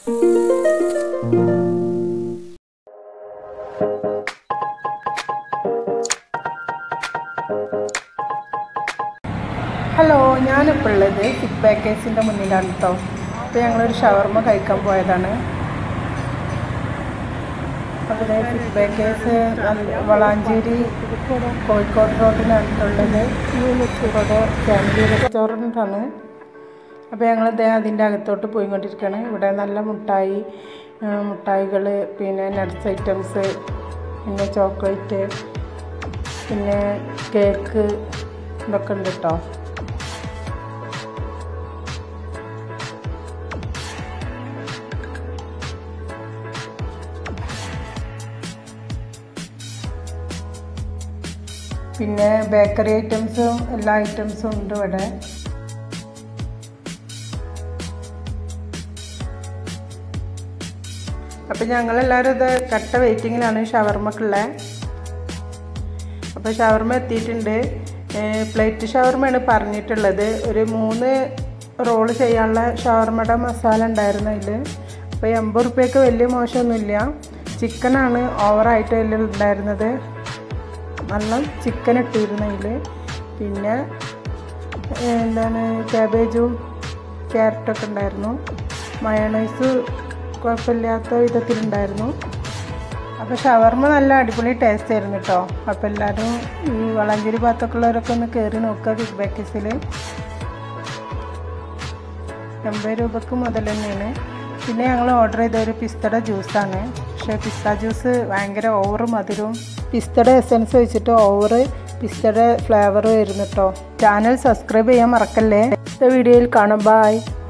hello ഞാനിപ്പോൾ ഉള്ളത് fit ബേക്കേഴ്സിൻ്റെ മുന്നിലാണ് കേട്ടോ അപ്പോൾ ഞങ്ങളൊരു ഷവർമ കഴിക്കാൻ പോയതാണ് അപ്പോൾ ഇതേ ഫിറ്റ് ബേക്കേഴ്സ് വളാഞ്ചേരി കോഴിക്കോട് റോഡിനടുത്തുള്ളത് ഇവിടെ ഫാമിലി റെസ്റ്റോറൻ്റാണ് അപ്പോൾ ഞങ്ങൾ ഇതേ അതിൻ്റെ അകത്തോട്ട് പോയിക്കൊണ്ടിരിക്കുകയാണ് ഇവിടെ നല്ല മുട്ടായി മുട്ടായികൾ പിന്നെ നട്ട്സ് ഐറ്റംസ് പിന്നെ ചോക്ലേറ്റ് പിന്നെ കേക്ക് ഇതൊക്കെ ഉണ്ട് കേട്ടോ പിന്നെ ബേക്കറി ഐറ്റംസും എല്ലാ ഐറ്റംസും ഉണ്ട് ഇവിടെ അപ്പം ഞങ്ങളെല്ലാവരും ഇത് കട്ട വെയിറ്റിങ്ങിലാണ് ഷവർമ്മക്കുള്ള അപ്പോൾ ഷവർമ്മ എത്തിയിട്ടുണ്ട് പ്ലേറ്റ് ഷവർമ്മയാണ് പറഞ്ഞിട്ടുള്ളത് ഒരു മൂന്ന് റോള് ചെയ്യാനുള്ള ഷവർമ്മയുടെ മസാല ഉണ്ടായിരുന്നു അതിൽ അപ്പോൾ എൺപത് റുപ്യക്ക് വലിയ മോശമൊന്നുമില്ല ചിക്കനാണ് ഓവറായിട്ട് അതിൽ ഉണ്ടായിരുന്നത് നല്ല ചിക്കൻ ഇട്ടിരുന്നു അതിൽ പിന്നെ എന്താണ് ക്യാബേജും ക്യാരറ്റൊക്കെ ഉണ്ടായിരുന്നു മയണൈസ് കുഴപ്പമില്ലാത്ത വിധത്തിലുണ്ടായിരുന്നു അപ്പോൾ ഷവർമ്മ നല്ല അടിപൊളി ടേസ്റ്റ് ആയിരുന്നു കേട്ടോ അപ്പോൾ എല്ലാവരും ഈ വളഞ്ചേരി ഭാഗത്തൊക്കെ ഉള്ളവരൊക്കെ ഒന്ന് കയറി നോക്കുക ബിഗ് ബേക്കസിൽ എൺപത് രൂപക്ക് മുതൽ തന്നെയാണ് പിന്നെ ഞങ്ങൾ ഓർഡർ ചെയ്ത ഒരു പിസ്തയുടെ ജ്യൂസാണ് പക്ഷേ പിസ്ത ജ്യൂസ് ഭയങ്കര ഓവർ മധുരവും പിസ്തയുടെ എസൻസ് വെച്ചിട്ട് ഓവർ പിസ്തയുടെ ഫ്ലേവർ വരുന്നു കേട്ടോ ചാനൽ സബ്സ്ക്രൈബ് ചെയ്യാൻ മറക്കല്ലേ അടുത്ത വീഡിയോയിൽ കാണാം ബായ്